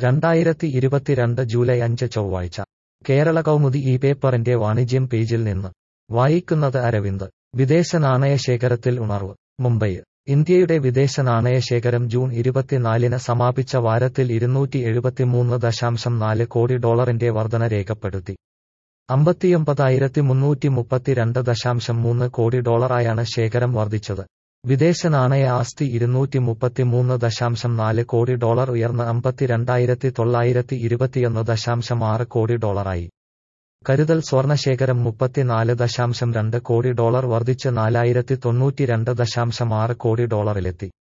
രണ്ടായിരത്തി ഇരുപത്തിരണ്ട് ജൂലൈ അഞ്ച് ചൊവ്വാഴ്ച കേരള കൗമുദി ഈ പേപ്പറിന്റെ വാണിജ്യം പേജിൽ നിന്ന് വായിക്കുന്നത് അരവിന്ദ് വിദേശ നാണയ ശേഖരത്തിൽ ഉണർവ് മുംബൈ ഇന്ത്യയുടെ വിദേശ നാണയ ശേഖരം ജൂൺ ഇരുപത്തിനാലിന് സമാപിച്ച വാരത്തിൽ ഇരുന്നൂറ്റി എഴുപത്തിമൂന്ന് ദശാംശം നാല് കോടി ഡോളറിന്റെ വർധന രേഖപ്പെടുത്തി അമ്പത്തിയൊമ്പതായിരത്തി മുന്നൂറ്റി മുപ്പത്തിരണ്ട് ദശാംശം മൂന്ന് കോടി ഡോളറായാണ് ശേഖരം വർദ്ധിച്ചത് വിദേശ നാണയ ആസ്തി ഇരുന്നൂറ്റി മുപ്പത്തിമൂന്ന് ദശാംശം നാല് കോടി ഡോളർ ഉയർന്ന് അമ്പത്തിരണ്ടായിരത്തി തൊള്ളായിരത്തി ഇരുപത്തിയൊന്ന് ദശാംശം ആറ് കോടി ഡോളറായി കരുതൽ സ്വർണശേഖരം മുപ്പത്തിനാല് ദശാംശം രണ്ട് കോടി ഡോളർ വർദ്ധിച്ച് നാലായിരത്തി തൊണ്ണൂറ്റിരണ്ട് ദശാംശം ആറ് കോടി ഡോളറിലെത്തി